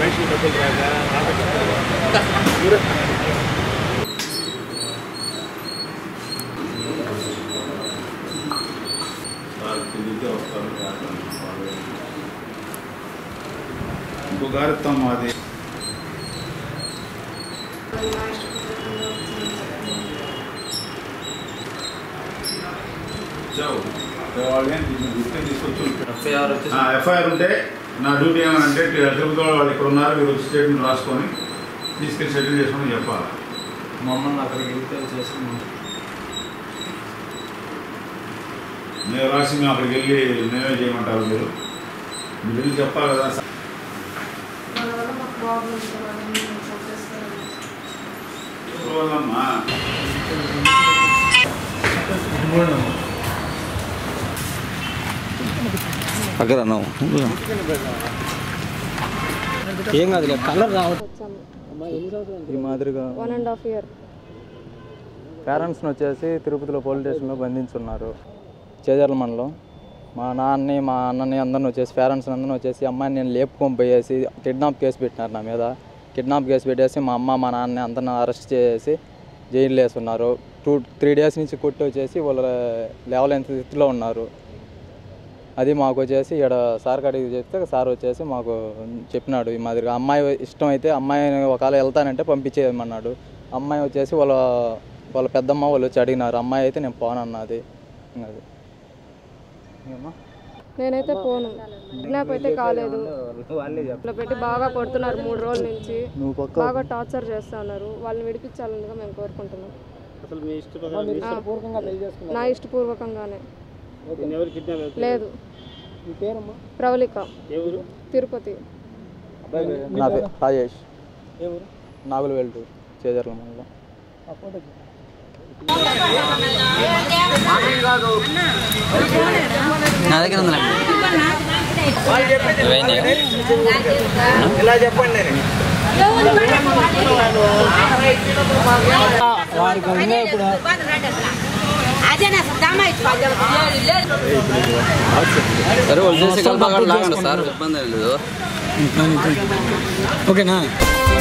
మనిషి డబ్బులు రాక ఇంకో గారెత్తాం మాది చావు వాళ్ళు ఏంటి గుర్తే తీసుకొచ్చి ఎఫ్ఐఆర్ వచ్చేసి ఎఫ్ఐఆర్ ఉంటే నా డ్యూటీ ఏమంటే తిరుపతి వాళ్ళు ఇక్కడ ఉన్నారు మీరు వచ్చి స్టేట్మెంట్ రాసుకొని తీసుకెళ్ళి సెటిల్ చేసుకొని చెప్పాలి మమ్మల్ని అక్కడికి వెళ్తే చేసి మేము రాసి మేము అక్కడికి వెళ్ళి మేమే చేయమంటారు మీరు మీరు వెళ్ళి చెప్పాలి కదా దానివల్ల మాకు ప్రాబ్లమ్స్ అవన్నీ వచ్చేస్తాయి చూడాలమ్మా అక్కడ అన్నావు ఏం కాదు కలర్ రావడం వచ్చాము ఈ మాదిరిగా వన్ అండ్ హాఫ్ ఇయర్ పేరెంట్స్ని వచ్చేసి తిరుపతిలో పోలీస్ స్టేషన్లో బంధించున్నారు చేజర్ల మండలం మా నాన్నని మా అన్నని అందరిని వచ్చేసి పేరెంట్స్ అందరిని వచ్చేసి అమ్మాయిని నేను లేపుకొని పోయేసి కిడ్నాప్ కేసు పెట్టినారు నా మీద కిడ్నాప్ కేసు పెట్టేసి మా అమ్మ మా నాన్నని అందరిని అరెస్ట్ చేసి జైలు వేస్తున్నారు టూ త్రీ డేస్ నుంచి కొట్టి వచ్చేసి వాళ్ళు లేవలేని స్థితిలో ఉన్నారు అది మాకు వచ్చేసి ఇక్కడ సార్ కాడికి చెప్తే సార్ వచ్చేసి మాకు చెప్పినాడు ఈ మాదిరిగా అమ్మాయి ఇష్టం అయితే అమ్మాయిని ఒకవేళ వెళ్తానంటే పంపించేయమన్నాడు అమ్మాయి వచ్చేసి వాళ్ళ వాళ్ళ పెద్దమ్మ వాళ్ళు వచ్చి అడిగినారు అమ్మాయి అయితే నేను పోనన్నది అది ఏమ్మా? నేనైతే పోను కిడ్నాప్ అయితే కాలేదు ఇట్లా పెట్టి బాగా కొడుతున్నారు మూడు రోజుల నుంచి నువ్వు పక్క బాగా టార్చర్ చేస్తా ఉన్నారు వాళ్ళని విడిపించాలనిగా మేము కోరుకుంటున్నాం అసలు మీ ఇష్ట ప్రకారం ఆ, నా ఇష్టపూర్వకంగానే నేను ఎవరు కిడ్నాప్ లేదు ప్రవళిక ఎవరు తిరుపతి నా పేరు రాజేష్ నాగులు వెళ్తూ చేజర్ల మండలం నా దగ్గర ఉందిలే ఇలా చెప్పండి సరే వాళ్ళు చేసే కల్పగా లాగండి సార్ ఇబ్బంది ఏం లేదు ఓకేనా